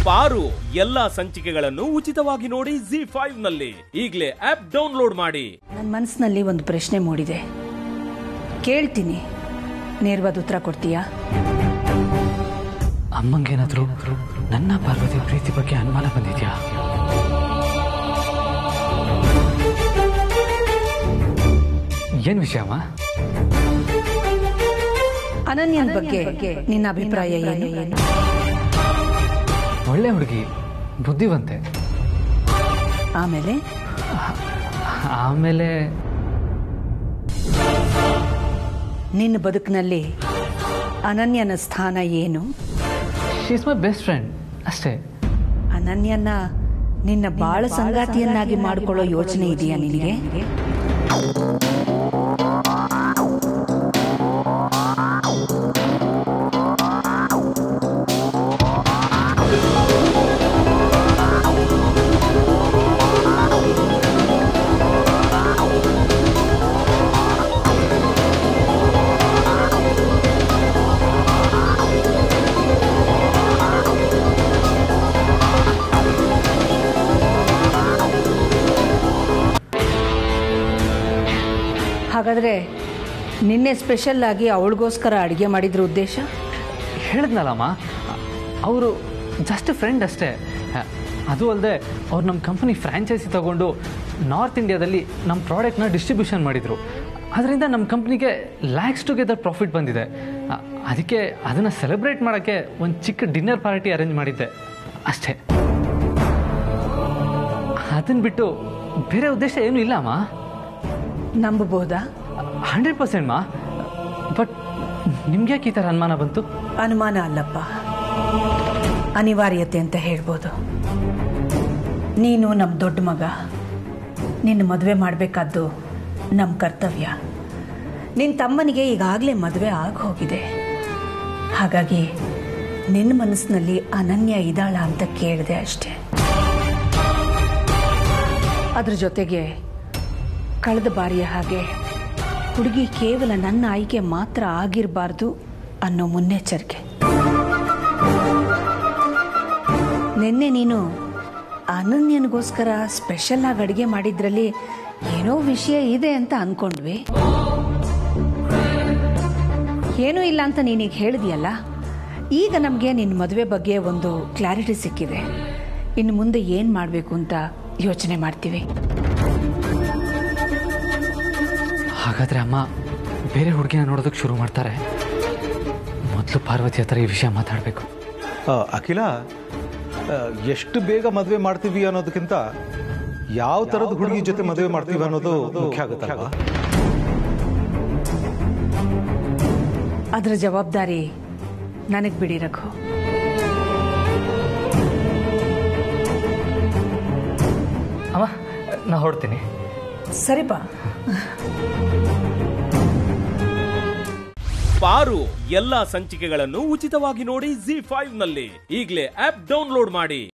ಪಾರು ಎಲ್ಲಾ ಸಂಚಿಕೆಗಳನ್ನು ಉಚಿತವಾಗಿ ನೋಡಿ ಜಿ ಫೈವ್ ನಲ್ಲಿ ಈಗಲೇ ಆಪ್ ಡೌನ್ಲೋಡ್ ಮಾಡಿ ನನ್ನ ಮನಸ್ಸಿನಲ್ಲಿ ಒಂದು ಪ್ರಶ್ನೆ ಮೂಡಿದೆ ಕೇಳ್ತೀನಿ ನೇರವಾದ ಉತ್ತರ ಕೊಡ್ತೀಯಾ ಅಮ್ಮಂಗೇನಾದ್ರು ನನ್ನ ಪಾರ್ವತಿ ಪ್ರೀತಿ ಬಗ್ಗೆ ಅನುಮಾನ ಬಂದಿದ್ಯಾ ಏನ್ ವಿಷಯ ಅಮ್ಮ ಅನನ್ಯನ ಬಗ್ಗೆ ನಿನ್ನ ಅಭಿಪ್ರಾಯ ಏನು ಏನು ಒಳ್ಳೆ ಹುಡುಗಿ ಬುದ್ಧಿವಂತೆ ಆಮೇಲೆ ಆಮೇಲೆ ನಿನ್ನ ಬದುಕಿನಲ್ಲಿ ಅನನ್ಯನ ಸ್ಥಾನ ಏನು ಶೀಸ್ ಮೈ ಬೆಸ್ಟ್ ಫ್ರೆಂಡ್ ಅಷ್ಟೇ ಅನನ್ಯನ ನಿನ್ನ ಬಾಳ ಸಂಗಾತಿಯನ್ನಾಗಿ ಮಾಡಿಕೊಳ್ಳೋ ಯೋಚನೆ ಇದೆಯಾ ನಿನಗೆ ಹಾಗಾದ್ರೆ ನಿನ್ನೆ ಸ್ಪೆಷಲ್ ಆಗಿ ಅವಳಿಗೋಸ್ಕರ ಅಡುಗೆ ಮಾಡಿದ್ರ ಉದ್ದೇಶ ಹೇಳಿದ್ನಲ್ಲಮ್ಮ ಅವರು ಜಸ್ಟ್ ಫ್ರೆಂಡ್ ಅಷ್ಟೇ ಅದು ಅಲ್ಲದೆ ಅವ್ರು ನಮ್ಮ ಕಂಪನಿ ಫ್ರ್ಯಾಂಚೈಸಿ ತಗೊಂಡು ನಾರ್ತ್ ಇಂಡಿಯಾದಲ್ಲಿ ನಮ್ಮ ಪ್ರಾಡಕ್ಟ್ನ ಡಿಸ್ಟ್ರಿಬ್ಯೂಷನ್ ಮಾಡಿದರು ಅದರಿಂದ ನಮ್ಮ ಕಂಪ್ನಿಗೆ ಲ್ಯಾಕ್ಸ್ ಟುಗೆದರ್ ಪ್ರಾಫಿಟ್ ಬಂದಿದೆ ಅ- ಅದಕ್ಕೆ ಅದನ್ನು ಸೆಲೆಬ್ರೇಟ್ ಮಾಡೋಕ್ಕೆ ಒಂದು ಚಿಕ್ಕ ಡಿನ್ನರ್ ಪಾರ್ಟಿ ಅರೇಂಜ್ ಮಾಡಿದ್ದೆ ಅಷ್ಟೇ ಅದನ್ನು ಬಿಟ್ಟು ಬೇರೆ ಉದ್ದೇಶ ಏನೂ ಇಲ್ಲ ಅಮ್ಮ ನಂಬಬಹುದಾ ಹಂಡ್ರೆಡ್ ಪರ್ಸೆಂಟ್ ಮಾ ಬಟ್ ನಿಮ್ಗೆ ಯಾಕೆ ಈ ಥರ ಅನುಮಾನ ಬಂತು ಅನುಮಾನ ಅಲ್ಲಪ್ಪ ಅನಿವಾರ್ಯತೆ ಅಂತ ಹೇಳ್ಬೋದು ನೀನು ನಮ್ಮ ದೊಡ್ಡ ಮಗ ನಿನ್ನ ಮದುವೆ ಮಾಡಬೇಕಾದ್ದು ನಮ್ಮ ಕರ್ತವ್ಯ ನಿನ್ನ ತಮ್ಮನಿಗೆ ಈಗಾಗಲೇ ಮದುವೆ ಆಗಿ ಹೋಗಿದೆ ಹಾಗಾಗಿ ನಿನ್ನ ಮನಸ್ಸಿನಲ್ಲಿ ಅನನ್ಯ ಇದ್ದಾಳ ಅಂತ ಕೇಳಿದೆ ಅಷ್ಟೆ ಅದ್ರ ಜೊತೆಗೆ ಕಳೆದ ಬಾರಿಯ ಹಾಗೆ ಹುಡುಗಿ ಕೇವಲ ನನ್ನ ಆಯ್ಕೆ ಮಾತ್ರ ಆಗಿರಬಾರ್ದು ಅನ್ನೋ ಮುನ್ನೆಚ್ಚರಿಕೆ ನಿನ್ನೆ ನೀನು ಅನನ್ಯನಿಗೋಸ್ಕರ ಸ್ಪೆಷಲ್ ಆಗಿ ಅಡುಗೆ ಮಾಡಿದ್ರಲ್ಲಿ ಏನೋ ವಿಷಯ ಇದೆ ಅಂತ ಅನ್ಕೊಂಡ್ವಿ ಏನೂ ಇಲ್ಲ ಅಂತ ನೀನೀಗ ಹೇಳಿದೆಯಲ್ಲ ಈಗ ನಮಗೆ ನಿನ್ನ ಮದುವೆ ಬಗ್ಗೆ ಒಂದು ಕ್ಲಾರಿಟಿ ಸಿಕ್ಕಿದೆ ಇನ್ನು ಮುಂದೆ ಏನು ಮಾಡಬೇಕು ಅಂತ ಯೋಚನೆ ಮಾಡ್ತೀವಿ ಹಾಗಾದ್ರೆ ಅಮ್ಮ ಬೇರೆ ಹುಡುಗಿನ ನೋಡೋದಕ್ಕೆ ಶುರು ಮಾಡ್ತಾರೆ ಮೊದಲು ಪಾರ್ವತಿ ಹತ್ರ ಈ ವಿಷಯ ಮಾತಾಡಬೇಕು ಆ, ಅಖಿಲ ಆ, ಎಷ್ಟು ಬೇಗ ಮದುವೆ ಮಾಡ್ತೀವಿ ಅನ್ನೋದಕ್ಕಿಂತ ಯಾವ ಥರದ ಹುಡುಗಿ ಜೊತೆ ಮದುವೆ ಮಾಡ್ತೀವಿ ಅನ್ನೋದು ಮುಖ್ಯ ಆಗುತ್ತಲ್ವಾ ಅದರ ಜವಾಬ್ದಾರಿ ನನಗೆ ಬಿಡಿ ರಘು ಅಮ್ಮ ನಾ ಹೊಡ್ತೀನಿ ಸರಿಪಾ ಪಾರು ಎಲ್ಲಾ ಸಂಚಿಕೆಗಳನ್ನು ಉಚಿತವಾಗಿ ನೋಡಿ ಜಿ ಫೈವ್ ನಲ್ಲಿ ಈಗಲೇ ಆಪ್ ಡೌನ್ಲೋಡ್ ಮಾಡಿ